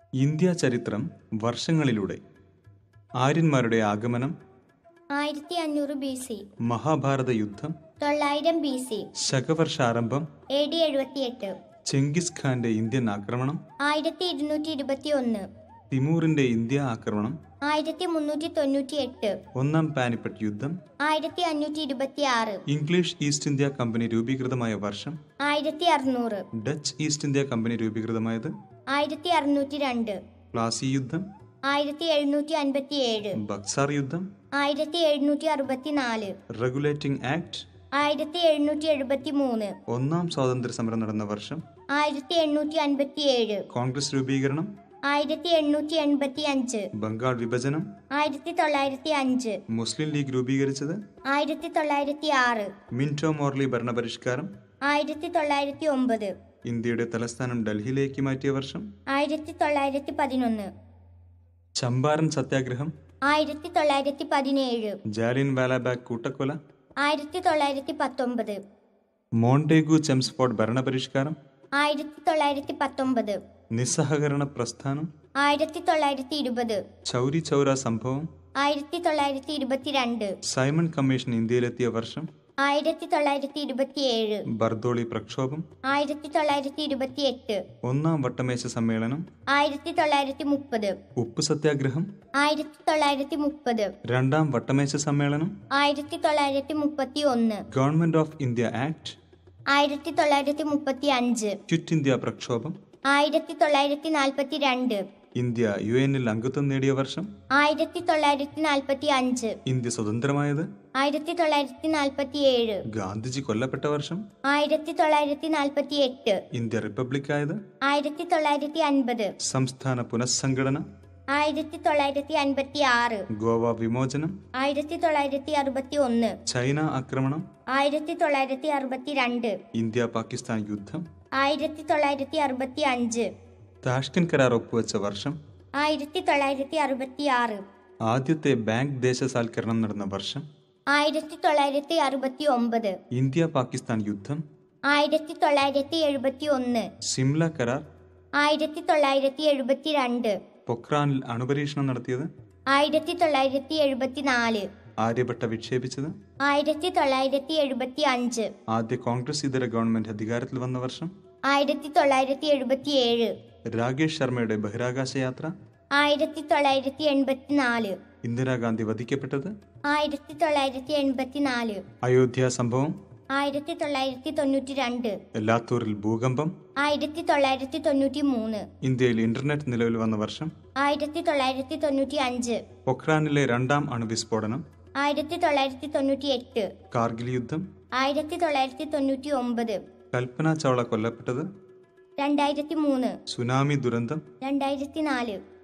India ചരിത്രം വർഷങ്ങളിലൂടെ ആര്യന്മാരുടെ ആഗമനം ആയിരത്തി അഞ്ഞൂറ് ബി സി മഹാഭാരത യുദ്ധം തൊള്ളായിരം ബി സി ശകവർഷാരംഭം എ ഡി എഴുപത്തിയെട്ട് ചെങ്കിസ് ഖാന്റെ ഇന്ത്യൻ ആക്രമണം ആയിരത്തി ഇരുന്നൂറ്റി ഇരുപത്തി ഒന്ന് തിമൂറിന്റെ ഇന്ത്യ ആക്രമണം ആയിരത്തി മുന്നൂറ്റി തൊണ്ണൂറ്റി എട്ട് ഒന്നാം പാനിപ്പട്ട് യുദ്ധം ആയിരത്തി അഞ്ഞൂറ്റി ഇരുപത്തി ആറ് ഇംഗ്ലീഷ് ഈസ്റ്റ് ഇന്ത്യ കമ്പനി രൂപീകൃതമായ വർഷം ആയിരത്തി അറുന്നൂറ് ഡച്ച് ഈസ്റ്റ് ഇന്ത്യ കമ്പനി രൂപീകൃതമായത് ആയിരത്തി അറുന്നൂറ്റി രണ്ട് പ്ലാസി യുദ്ധം ആയിരത്തി എഴുന്നൂറ്റി അൻപത്തി ഏഴ് ബക്സാർ യുദ്ധം ആയിരത്തി എഴുന്നൂറ്റി അറുപത്തി നാല് റെഗുലേറ്റിംഗ് ആക്ട് ആയിരത്തി എഴുന്നൂറ്റി എഴുപത്തി മൂന്ന് ഒന്നാം സ്വാതന്ത്ര്യ സമരം നടന്ന വർഷം ആയിരത്തി എണ്ണൂറ്റി അൻപത്തി ഏഴ് കോൺഗ്രസ് രൂപീകരണം ആയിരത്തി എണ്ണൂറ്റി എൺപത്തി അഞ്ച് ബംഗാൾ വിഭജനം ആയിരത്തി തൊള്ളായിരത്തി അഞ്ച് മുസ്ലിം ലീഗ് രൂപീകരിച്ചത് ആയിരത്തി തൊള്ളായിരത്തി ആറ് മിന്റോ മോർലി ഭരണപരിഷ്കാരം ആയിരത്തി തൊള്ളായിരത്തി ഒമ്പത് ഇന്ത്യയുടെ തലസ്ഥാനം ഡൽഹിയിലേക്ക് മാറ്റിയ വർഷം ആയിരത്തി തൊള്ളായിരത്തി പതിനൊന്ന് ചമ്പാരൻ സത്യാഗ്രഹം ആയിരത്തി തൊള്ളായിരത്തി പതിനേഴ് ജാലിയൻ വാലാബാഗ് കൂട്ടക്കൊല ആയിരത്തി തൊള്ളായിരത്തി പത്തൊമ്പത് മോണ്ടേഗു ചെംസ്ഫോർഡ് ഭരണപരിഷ്കാരം ആയിരത്തി തൊള്ളായിരത്തി പത്തൊമ്പത് നിസ്സഹകരണ പ്രസ്ഥാനം ആയിരത്തി തൊള്ളായിരത്തി ഇരുപത് ചൗരി ചൗര സംഭവം ആയിരത്തി തൊള്ളായിരത്തി ഇരുപത്തിരണ്ട് സൈമൺ കമ്മീഷൻ ഇന്ത്യയിലെത്തിയ വർഷം ആയിരത്തി തൊള്ളായിരത്തി ഇരുപത്തിയേഴ് ബർദോളി പ്രക്ഷോഭം ആയിരത്തി തൊള്ളായിരത്തി ഇരുപത്തിയെട്ട് ഒന്നാം വട്ടമേശ സമ്മേളനം ആയിരത്തി തൊള്ളായിരത്തി മുപ്പത് ഉപ്പ് സത്യാഗ്രഹം ആയിരത്തി തൊള്ളായിരത്തി മുപ്പത് രണ്ടാം വട്ടമേശ സമ്മേളനം ആയിരത്തി തൊള്ളായിരത്തി മുപ്പത്തി ഒന്ന് ഗവൺമെന്റ് ഓഫ് ഇന്ത്യ ആക്ട് ആയിരത്തി തൊള്ളായിരത്തി മുപ്പത്തി അഞ്ച് ക്വിറ്റ് ഇന്ത്യ പ്രക്ഷോഭം ആയിരത്തി തൊള്ളായിരത്തി നാൽപ്പത്തി രണ്ട് ഇന്ത്യ യു എന്നിൽ അംഗത്വം നേടിയ വർഷം ആയിരത്തി തൊള്ളായിരത്തി നാൽപ്പത്തി അഞ്ച് ഇന്ത്യ സ്വതന്ത്രമായത് ആയിരത്തി തൊള്ളായിരത്തി നാൽപ്പത്തി ഏഴ് ഗാന്ധിജി കൊല്ലപ്പെട്ട വർഷം ആയിരത്തി തൊള്ളായിരത്തി നാൽപ്പത്തി എട്ട് ഇന്ത്യ റിപ്പബ്ലിക്കായത് ആയിരത്തി തൊള്ളായിരത്തി അൻപത് സംസ്ഥാന പുനഃസംഘടന ആയിരത്തി തൊള്ളായിരത്തി അൻപത്തി ആറ് ഗോവ വിമോചനം ആയിരത്തി തൊള്ളായിരത്തി അറുപത്തി ഒന്ന് ചൈന ആക്രമണം ആയിരത്തി തൊള്ളായിരത്തി അറുപത്തി രണ്ട് ഇന്ത്യ പാകിസ്ഥാൻ യുദ്ധം ആയിരത്തി തൊള്ളായിരത്തി അറുപത്തി അഞ്ച് താഷ്കൻ കരാർ ഒപ്പുവെച്ച വർഷം ആയിരത്തി തൊള്ളായിരത്തി അറുപത്തി ആറ് ആദ്യത്തെ ബാങ്ക് ദേശസാൽക്കരണം നടന്ന വർഷം ആയിരത്തി തൊള്ളായിരത്തി അറുപത്തി ഒമ്പത് ഇന്ത്യ പാകിസ്ഥാൻ യുദ്ധം ആയിരത്തി തൊള്ളായിരത്തി എഴുപത്തി ഒന്ന് സിംല കരാർ ആയിരത്തി തൊള്ളായിരത്തി എഴുപത്തി രണ്ട് പൊക്രാനിൽ അണുപരീക്ഷണം നടത്തിയത് ആയിരത്തി തൊള്ളായിരത്തി എഴുപത്തി നാല് ആര്യഭട്ട വിക്ഷേപിച്ചത് ആയിരത്തി തൊള്ളായിരത്തി എഴുപത്തി അഞ്ച് ആദ്യ കോൺഗ്രസ് ഇതര ഗവൺമെന്റ് അധികാരത്തിൽ വന്ന വർഷം ആയിരത്തി തൊള്ളായിരത്തി എഴുപത്തി ഏഴ് രാകേഷ് ശർമ്മയുടെ ബഹിരാകാശ യാത്ര ആയിരത്തി തൊള്ളായിരത്തി എൺപത്തി നാല് ഇന്ദിരാഗാന്ധി വധിക്കപ്പെട്ടത് ആയിരത്തി തൊള്ളായിരത്തി എൺപത്തി നാല് അയോധ്യ സംഭവം ആയിരത്തി തൊള്ളായിരത്തി തൊണ്ണൂറ്റി രണ്ട് ലാത്തൂരിൽ ഭൂകമ്പം ആയിരത്തി തൊള്ളായിരത്തി തൊണ്ണൂറ്റി മൂന്ന് ഇന്ത്യയിൽ ഇന്റർനെറ്റ് നിലവിൽ വന്ന വർഷം ആയിരത്തി തൊള്ളായിരത്തി തൊണ്ണൂറ്റി അഞ്ച് പൊഖ്രാനിലെ രണ്ടാം അണുവിസ്ഫോടനം ആയിരത്തി തൊള്ളായിരത്തി തൊണ്ണൂറ്റി എട്ട് കാർഗിൽ യുദ്ധം ആയിരത്തി തൊള്ളായിരത്തി തൊണ്ണൂറ്റി ഒമ്പത് കൽപ്പന ചൗള കൊല്ലപ്പെട്ടത് രണ്ടായിരത്തി മൂന്ന് സുനാമി ദുരന്തം രണ്ടായിരത്തി നാല്